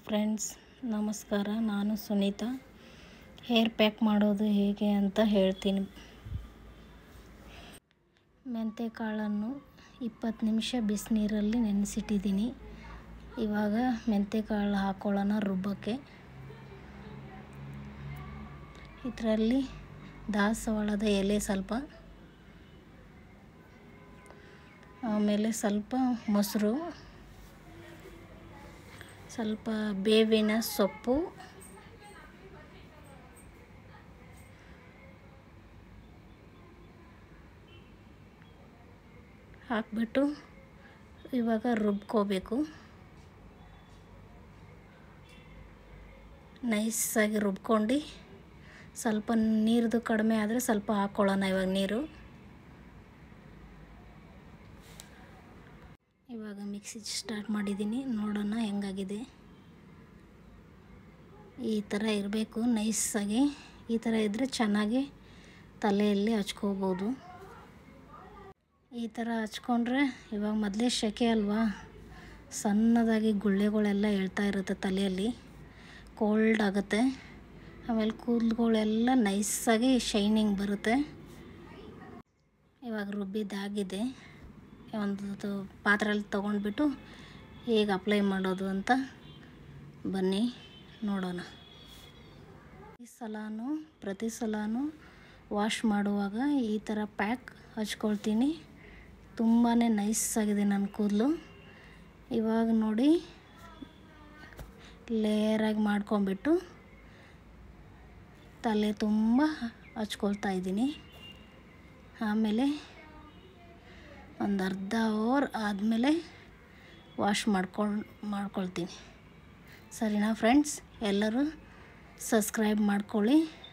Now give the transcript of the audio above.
friends ನಮಸ್ಕಾರ ನಾನು Sunita hair pack ಮಾಡೋದು ಹೇಗೆ ಅಂತ ಹೇಳ್ತೀನಿ ಮೆಂತ್ಯ ಕಾಳನ್ನು ಇಪ್ಪತ್ತು ನಿಮಿಷ ಬಿಸಿನೀರಲ್ಲಿ ನೆನೆಸಿಟ್ಟಿದ್ದೀನಿ ಇವಾಗ ಮೆಂತ್ಯ ಕಾಳು ಹಾಕ್ಕೊಳ್ಳೋಣ ರುಬ್ಬಕ್ಕೆ ಇದರಲ್ಲಿ ದಾಸವಾಳದ ಎಲೆ ಸ್ವಲ್ಪ ಆಮೇಲೆ ಸ್ವಲ್ಪ ಮೊಸರು ಸ್ವಲ್ಪ ಬೇವಿನ ಸೊಪ್ಪು ಹಾಕ್ಬಿಟ್ಟು ಇವಾಗ ರುಬ್ಕೋಬೇಕು ನೈಸಾಗಿ ರುಬ್ಕೊಂಡು ಸ್ವಲ್ಪ ನೀರ್ದು ಕಡಿಮೆ ಆದರೆ ಸ್ವಲ್ಪ ಹಾಕ್ಕೊಳ್ಳೋಣ ಇವಾಗ ನೀರು ಇವಾಗ ಮಿಕ್ಸಿ ಸ್ಟಾರ್ಟ್ ಮಾಡಿದ್ದೀನಿ ನೋಡೋಣ ಹೆಂಗಾಗಿದೆ ಈ ಥರ ಇರಬೇಕು ನೈಸಾಗಿ ಈ ಥರ ಇದ್ದರೆ ಚೆನ್ನಾಗಿ ತಲೆಯಲ್ಲಿ ಹಚ್ಕೋಬೋದು ಈ ಥರ ಹಚ್ಕೊಂಡ್ರೆ ಇವಾಗ ಮೊದಲೇ ಸೆಕೆ ಅಲ್ವಾ ಸಣ್ಣದಾಗಿ ಗುಳ್ಳೆಗಳೆಲ್ಲ ಹೇಳ್ತಾ ಇರುತ್ತೆ ತಲೆಯಲ್ಲಿ ಕೋಲ್ಡ್ ಆಗುತ್ತೆ ಆಮೇಲೆ ಕೂದಲುಗಳೆಲ್ಲ ನೈಸಾಗಿ ಶೈನಿಂಗ್ ಬರುತ್ತೆ ಇವಾಗ ರುಬ್ಬಿದ್ದಾಗಿದೆ ಒಂದು ಪಾತ್ರೆಯಲ್ಲಿ ತೊಗೊಂಡ್ಬಿಟ್ಟು ಹೇಗೆ ಅಪ್ಲೈ ಮಾಡೋದು ಅಂತ ಬನ್ನಿ ನೋಡೋಣ ಈ ಸಲನೂ ಪ್ರತಿ ಸಲನೂ ವಾಶ್ ಮಾಡುವಾಗ ಈ ಥರ ಪ್ಯಾಕ್ ಹಚ್ಕೊಳ್ತೀನಿ ತುಂಬಾ ನೈಸಾಗಿದೆ ನನ್ನ ಕೂದಲು ಇವಾಗ ನೋಡಿ ಲೇಯರಾಗಿ ಮಾಡ್ಕೊಂಬಿಟ್ಟು ತಲೆ ತುಂಬ ಹಚ್ಕೊಳ್ತಾ ಇದ್ದೀನಿ ಆಮೇಲೆ ಒಂದು ಅರ್ಧ ಅವರ್ ಆದಮೇಲೆ ವಾಶ್ ಮಾಡ್ಕೊಂಡು ಮಾಡ್ಕೊಳ್ತೀನಿ ಸರಿನಾ ಫ್ರೆಂಡ್ಸ್ ಎಲ್ಲರೂ ಸಬ್ಸ್ಕ್ರೈಬ್ ಮಾಡ್ಕೊಳ್ಳಿ